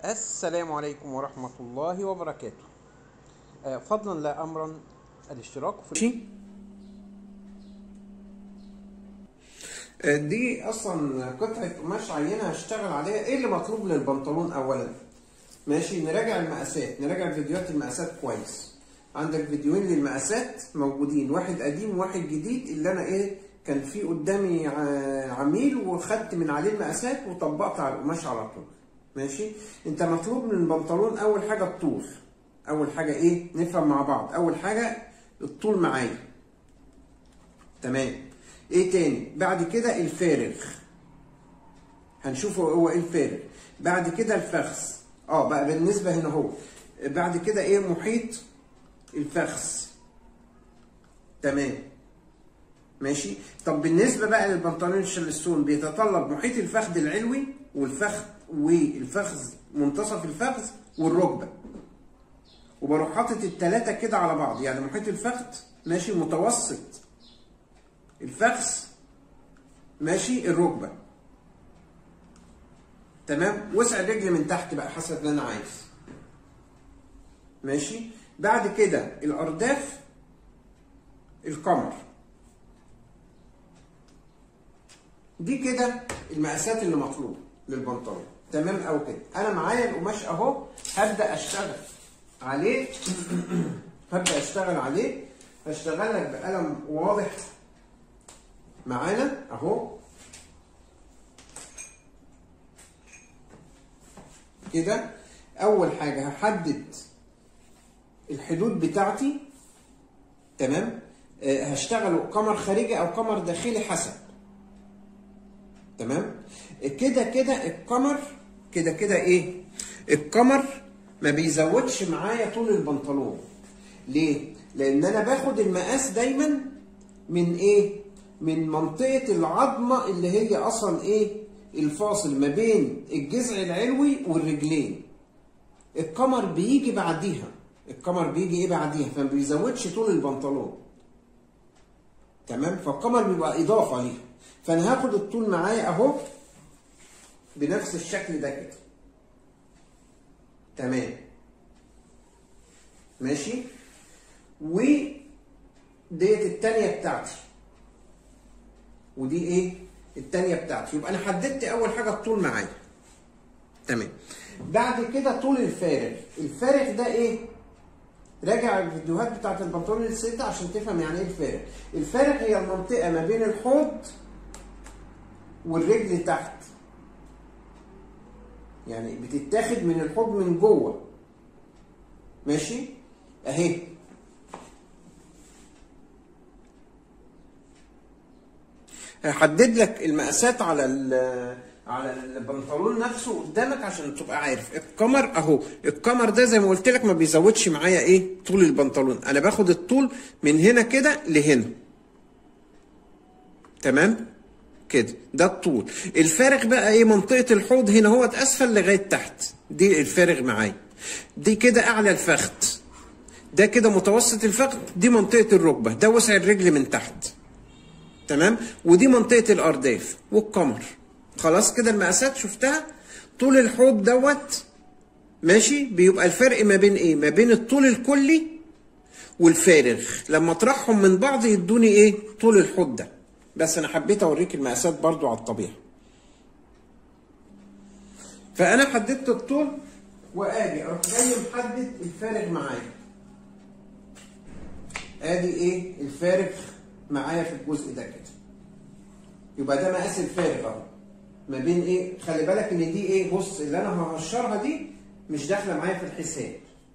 السلام عليكم ورحمة الله وبركاته آه، فضلا لا أمرا الاشتراك في دي اصلا قطعة قماش عينة هشتغل عليها ايه اللي مطلوب للبنطلون اولا ماشي نراجع المقاسات نراجع فيديوهات المقاسات كويس عندك فيديوهين للمقاسات موجودين واحد قديم وواحد جديد اللي انا ايه كان في قدامي ع- عميل وخدت من عليه المقاسات وطبقت على القماش على طول ماشي انت مطلوب من البنطلون اول حاجه الطول اول حاجه ايه نفهم مع بعض اول حاجه الطول معايا تمام ايه تاني بعد كده الفارغ هنشوفه هو ايه الفارغ بعد كده الفخذ اه بقى بالنسبه هنا هو بعد كده ايه محيط الفخذ تمام ماشي طب بالنسبه بقى للبنطلون الشلستون بيتطلب محيط الفخذ العلوي والفخذ والفخذ منتصف الفخذ والركبه وبروح حاطط التلاته كده على بعض يعني محيط الفخذ ماشي متوسط الفخذ ماشي الركبه تمام وسع الرجل من تحت بقى حسب اللي انا عايز ماشي بعد كده الارداف القمر دي كده المقاسات اللي مطلوبه للبنطلون تمام او كده انا معايا القماش اهو هبدا اشتغل عليه هبدا اشتغل عليه هشتغل لك بقلم واضح معانا اهو كده اول حاجه هحدد الحدود بتاعتي تمام آه، هشتغل قمر خارجي او قمر داخلي حسب تمام كده كده القمر كده كده ايه القمر ما بيزودش معايا طول البنطلون ليه لان انا باخد المقاس دايما من ايه من منطقه العظمه اللي هي اصلا ايه الفاصل ما بين الجذع العلوي والرجلين القمر بيجي بعديها القمر بيجي ايه بعديها فما بيزودش طول البنطلون تمام فالقمر بيبقى اضافه ليها فانا هاخد الطول معايا اهو بنفس الشكل ده كده تمام ماشي وديت التانية بتاعتي ودي ايه التانية بتاعتي يبقى انا حددت اول حاجة الطول معايا تمام بعد كده طول الفارغ الفارغ ده ايه راجع الفيديوهات بتاعت البنطلون الست عشان تفهم يعني ايه الفارغ الفارغ هي المنطقة ما بين الحوض والرجل تحت يعني بتتاخد من الحوض من جوه ماشي اهي هحدد لك المقاسات على ال- على البنطلون نفسه قدامك عشان تبقى عارف القمر اهو القمر ده زي ما قلت لك ما بيزودش معايا ايه طول البنطلون انا باخد الطول من هنا كده لهنا تمام كده ده الطول الفارغ بقى ايه منطقه الحوض هنا هو اسفل لغايه تحت دي الفارغ معايا دي كده اعلى الفخذ ده كده متوسط الفخذ دي منطقه الركبه ده وسع الرجل من تحت تمام ودي منطقه الارداف والقمر خلاص كده المقاسات شفتها طول الحوض دوت ماشي بيبقى الفرق ما بين ايه ما بين الطول الكلي والفارغ لما اطرحهم من بعض يدوني ايه طول الحوض ده بس انا حبيت اوريك المقاسات برضو على الطبيعه فانا حددت الطول وادي اروح جاي محدد الفارغ معايا ادي ايه الفارغ معايا في الجزء ده كده يبقى ده مقاس الفارغ اهو ما بين ايه خلي بالك ان دي ايه بص اللي انا ههشرها دي مش داخله معايا في الحساب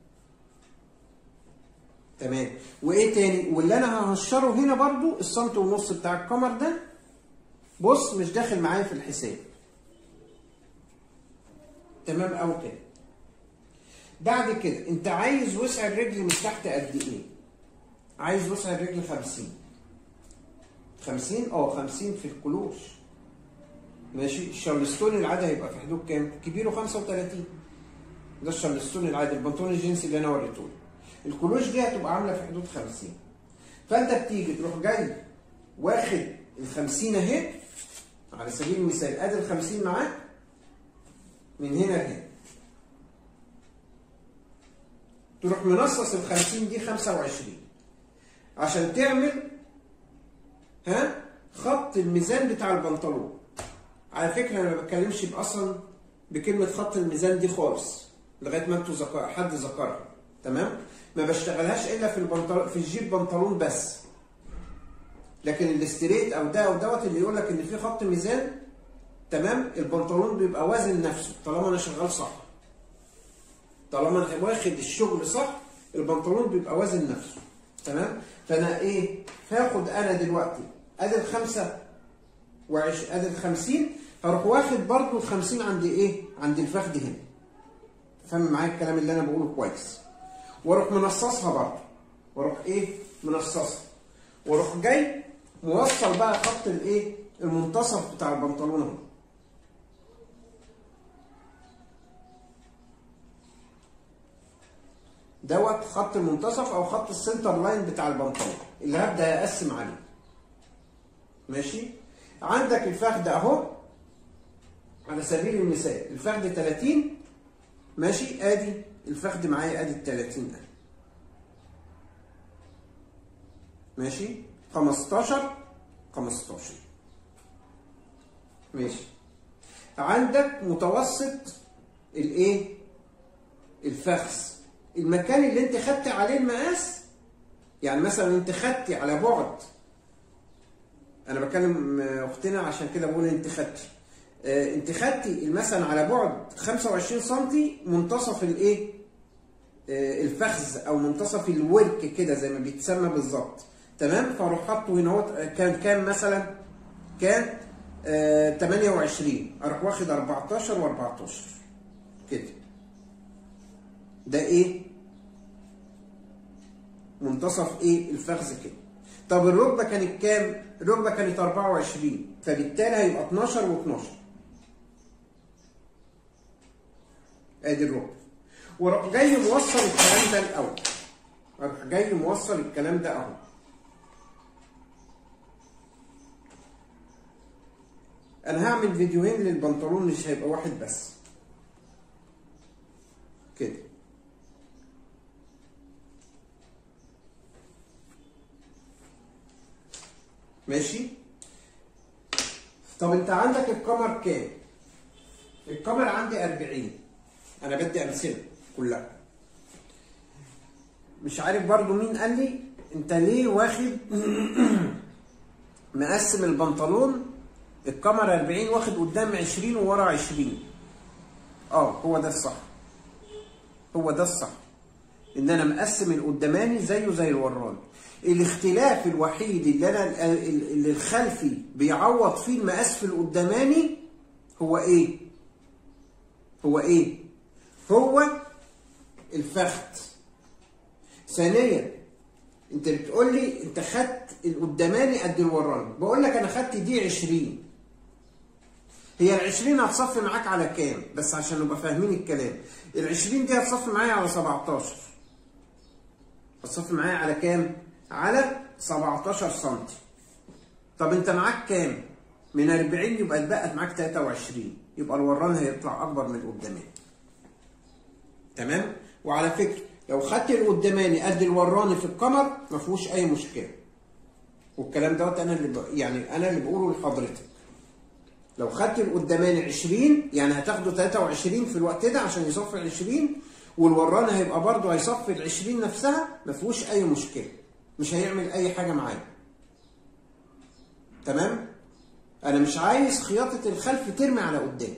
تمام وايه تاني واللي انا ههشره هنا برضو السنت ونص بتاع القمر ده بص مش داخل معايا في الحساب تمام او كده بعد كده انت عايز وسع الرجل من تحت قد ايه عايز وسع الرجل 50 50 اه 50 في الكلوش ماشي الشارلستون العادي هيبقى في حدود كام كبيره 35 ده الشارلستون العادي البنطلون الجينسي اللي انا وريته لك الكلوش دي هتبقى عامله في حدود 50 فانت بتيجي تروح جاي واخد ال 50 اهي على سبيل المثال ادي ال 50 معاك من هنا لهنا تروح منصص ال 50 دي 25 عشان تعمل ها خط الميزان بتاع البنطلون على فكره انا ما بتكلمش اصلا بكلمه خط الميزان دي خالص لغايه ما انتوا ذكر حد ذكرها تمام ما بشتغلهاش الا في البنطلون في الجيب بنطلون بس لكن الاستريت او ده او دوت اللي يقول لك ان في خط ميزان تمام البنطلون بيبقى وازن نفسه طالما انا شغال صح طالما انا واخد الشغل صح البنطلون بيبقى وازن نفسه تمام فانا ايه هاخد انا دلوقتي ادي الخمسه وعش ادي الخمسين هروح واخد برضو الخمسين عند ايه عند الفخذ هنا فاهم معايا الكلام اللي انا بقوله كويس واروح منصصها برضو واروح ايه منصصها واروح جاي موصل بقى خط الايه المنتصف بتاع البنطلون اهو دوت خط المنتصف او خط السنتر لاين بتاع البنطلون اللي هبدا اقسم عليه ماشي عندك الفخذ اهو على سبيل المثال الفخذ 30 ماشي ادي الفخذ معايا ادي ال 30 اهي ماشي 15 15 ماشي عندك متوسط الايه الفخذ المكان اللي انت خدت عليه المقاس يعني مثلا انت خدتي على بعد انا بكلم اختنا عشان كده بقول انت خدتي اه انت خدتي مثلا على بعد 25 سم منتصف الايه اه الفخذ او منتصف الورك كده زي ما بيتسمى بالظبط تمام فاروح حاطه هنا اهوت كان كام مثلا كان اه 28 اروح واخد 14 و14 كده ده ايه منتصف ايه الفخذ كده طب الركبه كانت كام الركبه كانت 24 فبالتالي هيبقى 12 و12 ادي الركبه واروح جاي موصل الكلام ده الاول اروح جاي موصل الكلام ده اهو انا هعمل فيديوهين للبنطلون مش هيبقى واحد بس كده ماشي طب انت عندك القمر كام القمر عندي 40 انا بدي امثله كلها مش عارف برضو مين قال لي انت ليه واخد مقسم البنطلون القمر 40 واخد قدام 20 وورا 20 اه هو ده الصح هو ده الصح ان انا مقسم القداماني زيه زي الوراني الاختلاف الوحيد اللي انا اللي الخلفي بيعوض فيه المقاس في القداماني هو ايه هو ايه هو الفخذ ثانيا انت بتقول لي انت خدت القداماني قد الوراني بقول لك انا خدت دي 20 هي ال 20 هتصفي معاك على كام بس عشان نبقى فاهمين الكلام ال 20 دي هتصفي معايا على 17 هتصفي معايا على كام على 17 سم طب انت معاك كام من 40 يبقى اتبقت معاك 23 يبقى الوران هيطلع اكبر من القداماني تمام وعلى فكره لو خدت القداماني قد الوراني في القمر ما فيهوش اي مشكله والكلام دوت انا اللي ب... يعني انا اللي بقوله لحضرتك لو خدت القداماني 20 يعني هتاخده 23 في الوقت ده عشان يصفي 20 والوراني هيبقى برضه هيصفي ال 20 نفسها ما فيهوش اي مشكله مش هيعمل اي حاجه معايا تمام انا مش عايز خياطه الخلف ترمي على قدام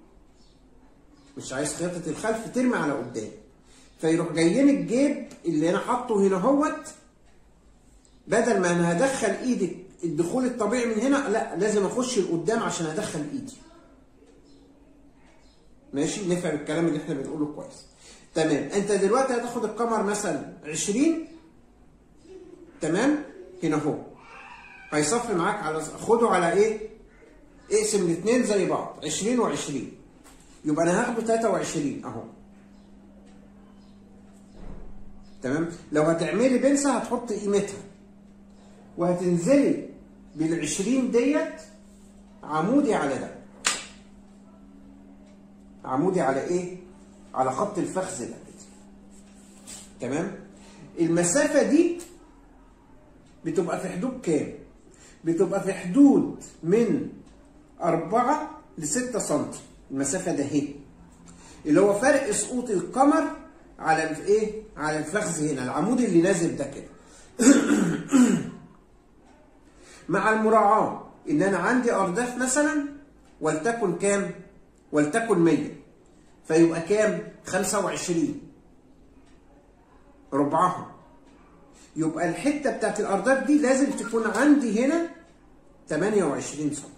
مش عايز خياطه الخلف ترمي على قدام فيروح جايين الجيب اللي انا حاطه هنا اهوت بدل ما انا هدخل ايدي الدخول الطبيعي من هنا لا لازم اخش لقدام عشان ادخل ايدي ماشي نفهم الكلام اللي احنا بنقوله كويس تمام انت دلوقتي هتاخد القمر مثلا 20 تمام هنا اهو هيصفي معاك على خده على ايه اقسم الاثنين زي بعض 20 و20 يبقى انا هاخده 23 اهو تمام لو هتعملي بنسة هتحط قيمتها وهتنزلي بال20 ديت عمودي على ده عمودي على ايه على خط الفخذ ده كده تمام المسافه دي بتبقى في حدود كام بتبقى في حدود من 4 ل 6 سم المسافه ده اهي اللي هو فرق سقوط القمر على الايه على الفخذ هنا العمود اللي نازل ده كده مع المراعاه ان انا عندي ارداف مثلا ولتكن كام ولتكن 100 فيبقى كام 25 ربعها يبقى الحته بتاعت الارداف دي لازم تكون عندي هنا 28 سم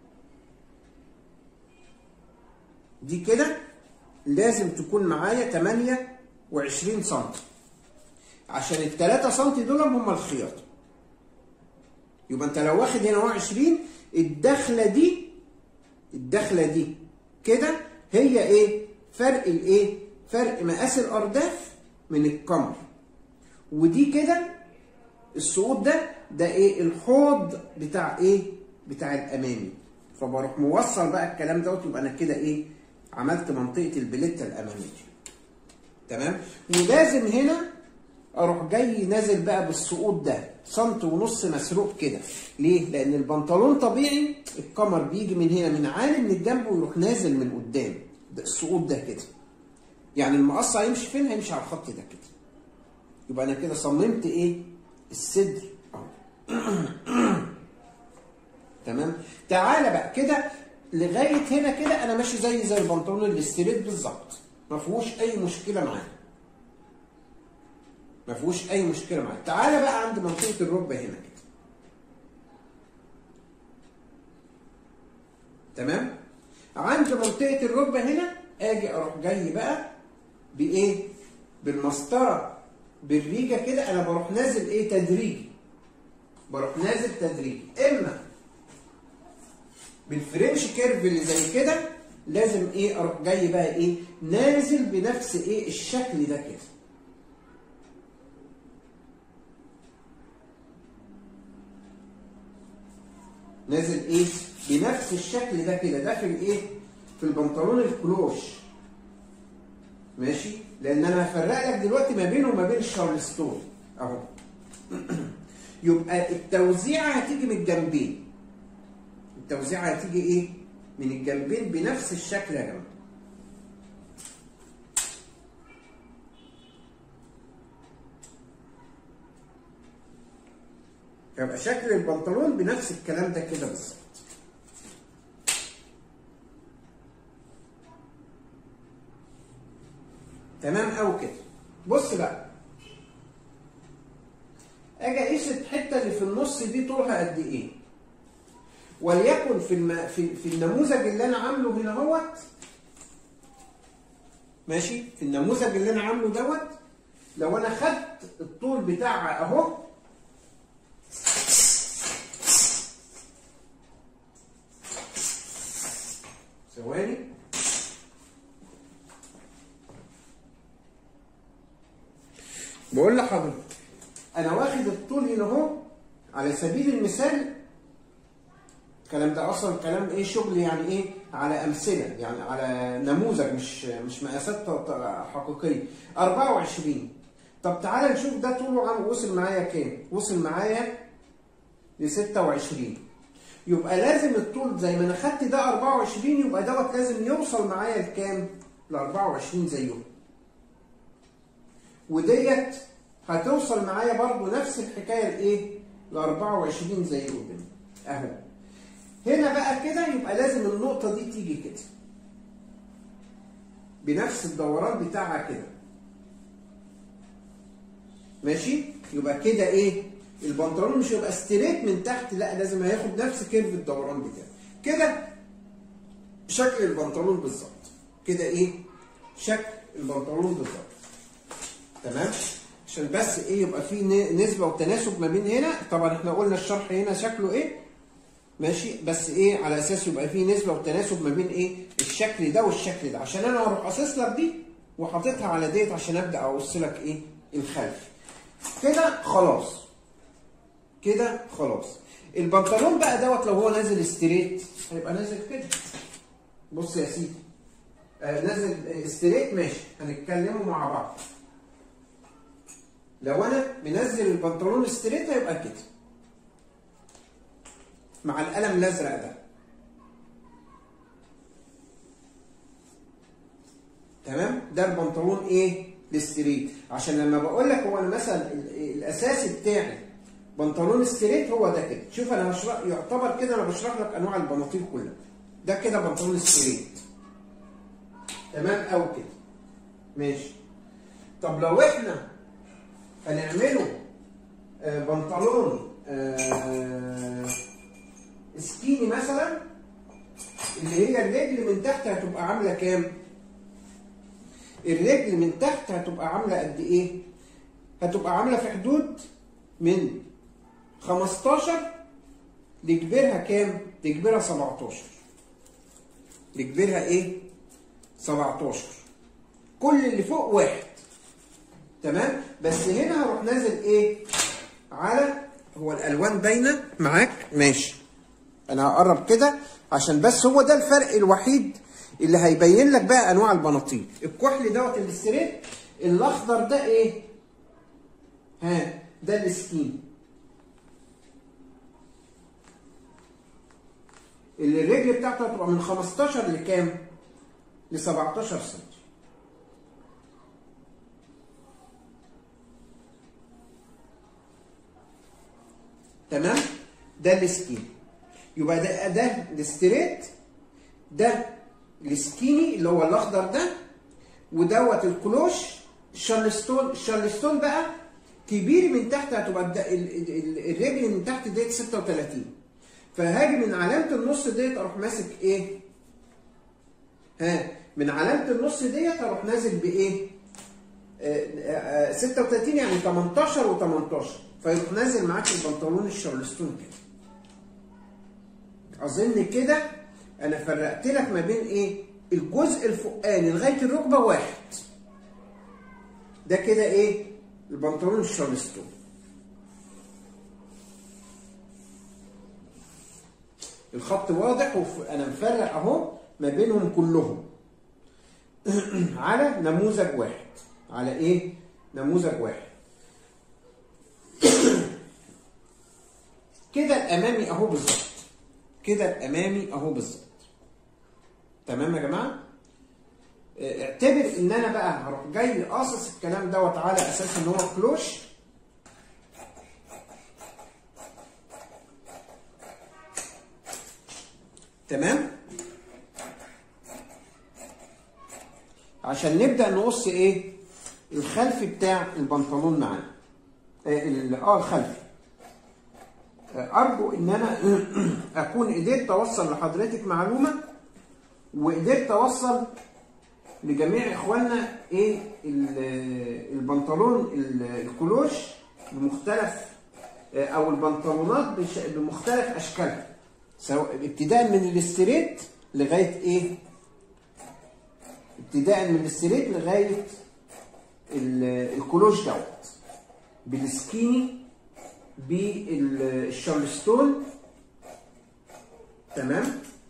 دي كده لازم تكون معايا 28 سم عشان ال 3 سم دول هم الخياطه يبقى انت لو واخد هنا 20 الدخله دي الدخله دي كده هي ايه فرق الايه فرق مقاس الارداف من القمر ودي كده السقوط ده ده ايه الحوض بتاع ايه بتاع الامامي فبروح موصل بقى الكلام دوت يبقى انا كده ايه عملت منطقه البليته الاماميه تمام ولازم هنا اروح جاي نازل بقى بالسقوط ده سنت ونص مسروق كده ليه لان البنطلون طبيعي القمر بيجي من هنا من عالي من الجنب ويروح نازل من قدام ده السقوط ده كده يعني المقص هيمشي فين هيمشي على الخط ده كده يبقى انا كده صممت ايه الصدر اهو تمام تعالى بقى كده لغايه هنا كده انا ماشي زي زي البنطلون الاستريت بالظبط ما فيهوش اي مشكله معايا ما فيهوش اي مشكله معايا تعالى بقى عند منطقه الركبه هنا كده تمام عند منطقه الركبه هنا اجي اروح جاي بقى بايه بالمسطره بالريجه كده انا بروح نازل ايه تدريجي بروح نازل تدريجي اما بالفرنش كيرف اللي زي كده لازم ايه اروح جاي بقى ايه نازل بنفس ايه الشكل ده كده نازل ايه بنفس الشكل ده كده ده في الايه في البنطلون الكلوش ماشي لان انا هفرق لك دلوقتي ما بينه وما بين الشارلستون اهو يبقى التوزيعه هتيجي من الجنبين التوزيعه هتيجي ايه من الجنبين بنفس الشكل يا جماعه يبقى شكل البنطلون بنفس الكلام ده كده بالظبط تمام قوي كده بص بقى اجي اقيس الحته اللي في النص دي طولها قد ايه وليكن في الم... في في النموذج اللي انا عامله هنا اهوت ماشي في النموذج اللي انا عامله دوت لو انا خدت الطول بتاعها اهو ثواني بقول لحضرتك انا واخد الطول هنا اهو على سبيل المثال الكلام ده اصلا كلام ايه شغل يعني ايه على امثله يعني على نموذج مش مش مقاسات حقيقيه 24 طب تعالى نشوف ده طوله عم وصل معايا كام وصل معايا ل 26 يبقى لازم الطول زي ما انا خدت ده 24 يبقى دوت لازم يوصل معايا لكام ل 24 زيهم وديت هتوصل معايا برضو نفس الحكايه لايه ل 24 زي قدام اهو هنا بقى كده يبقى لازم النقطه دي تيجي كده بنفس الدوران بتاعها كده ماشي يبقى كده ايه البنطلون مش هيبقى ستريت من تحت لا لازم هياخد نفس كيرف الدوران بتاعه كده شكل البنطلون بالظبط كده ايه شكل البنطلون بالظبط تمام عشان بس ايه يبقى في نسبه وتناسب ما بين هنا طبعا احنا قلنا الشرح هنا شكله ايه ماشي بس ايه على اساس يبقى في نسبه وتناسب ما بين ايه الشكل ده والشكل ده عشان انا هروح قاصص لك دي وحاططها على ديت عشان ابدا اقص لك ايه الخلف كده خلاص كده خلاص البنطلون بقى دوت لو هو نازل ستريت هيبقى نازل كده بص يا سيدي آه نازل ستريت ماشي هنتكلموا مع بعض لو انا منزل البنطلون ستريت هيبقى كده مع القلم الازرق ده تمام ده البنطلون ايه الستريت عشان لما بقول لك هو انا مثلا ال- الاساسي بتاعي بنطلون ستريت هو ده كده شوف انا هشرح يعتبر كده انا بشرح لك انواع البناطيل كلها ده كده بنطلون ستريت تمام او كده ماشي طب لو احنا هنعمله آه، بنطلون آه، سكيني مثلا اللي هي الرجل من تحت هتبقى عامله كام؟ الرجل من تحت هتبقى عامله قد ايه؟ هتبقى عامله في حدود من 15 لكبرها كام؟ لكبرها 17 لكبرها ايه؟ 17 كل اللي فوق واحد تمام بس هنا هروح نازل ايه على هو الالوان باينه معاك ماشي انا هقرب كده عشان بس هو ده الفرق الوحيد اللي هيبين لك بقى انواع البناطيل الكحل دوت الستريت الاخضر ده ايه ها ده السكين اللي الرجل بتاعته هتبقى من 15 لكام ل 17 سم تمام ده السكين يبقى ده ده الستريت ده السكيني اللي هو الاخضر ده ودوت الكلوش الشارلستون الشارلستون بقى كبير من تحت هتبقى الد- ال- ال- ال- الرجل من تحت ديت 36 فهاجي من علامه النص ديت اروح ماسك ايه؟ ها من علامه النص ديت اروح نازل بايه؟ آه، آه، آه، 36 يعني 18 و18 فيروح نازل معاك البنطلون الشارلستون كده اظن كده انا فرقت لك ما بين ايه الجزء الفوقاني لغايه الركبه واحد ده كده ايه البنطلون الشارلستون الخط واضح وانا مفرق اهو ما بينهم كلهم على نموذج واحد على ايه نموذج واحد كده الامامي اهو بالظبط كده الامامي اهو بالظبط تمام يا جماعه اه، اعتبر ان انا بقى هروح جاي قاصص الكلام دوت على اساس ان هو كلوش تمام عشان نبدا نقص ايه الخلفي بتاع البنطلون معانا اه ال- اه الخلفي ارجو ان انا اكون قدرت اوصل لحضرتك معلومه وقدرت اوصل لجميع اخواننا ايه ال- البنطلون ال- الكلوش بمختلف او البنطلونات بش- بمختلف اشكالها سواء ابتداء من الاستريت لغايه ايه ابتداء من الاستريت لغايه ال- الكلوش دوت بالسكيني بالشارلستون تمام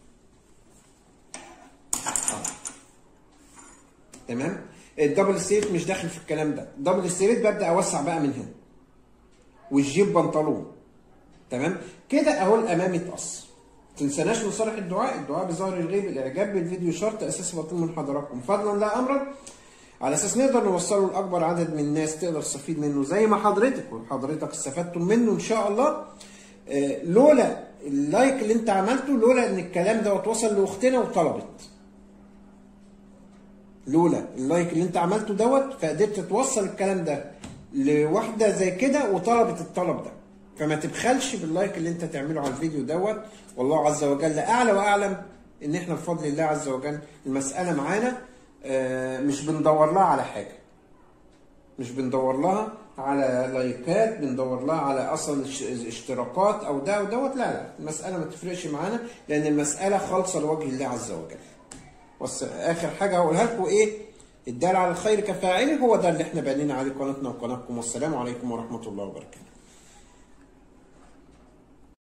تمام الدبل ستريت مش داخل في الكلام ده الدبل ستريت ببدا اوسع بقى من هنا والجيب بنطلون تمام كده اهو الامامي اتقص تنسناش من صالح الدعاء الدعاء بظهر الغيب الاعجاب بالفيديو شرط اساسي مطلوب من حضراتكم فضلا لا امرا على اساس نقدر نوصله لاكبر عدد من الناس تقدر تستفيد منه زي ما حضرتك وحضرتك استفدتم منه ان شاء الله آه، لولا اللايك اللي انت عملته لولا ان الكلام ده وصل لاختنا وطلبت لولا اللايك اللي انت عملته دوت فقدرت توصل الكلام ده لواحده زي كده وطلبت الطلب ده فما تبخلش باللايك اللي انت تعمله على الفيديو دوت والله عز وجل اعلى واعلم ان احنا بفضل الله عز وجل المساله معانا آه، مش بندور لها على حاجه مش بندور لها على لايكات بندور لها على اصلا اش- اشتراكات او ده ودوت لا لا المساله ما تفرقش معانا لان المساله خالصه لوجه الله عز وجل بس اخر حاجه هقولها لكم ايه الدال على الخير كفاعله هو ده اللي احنا بنينا عليه قناتنا وقناتكم والسلام عليكم ورحمه الله وبركاته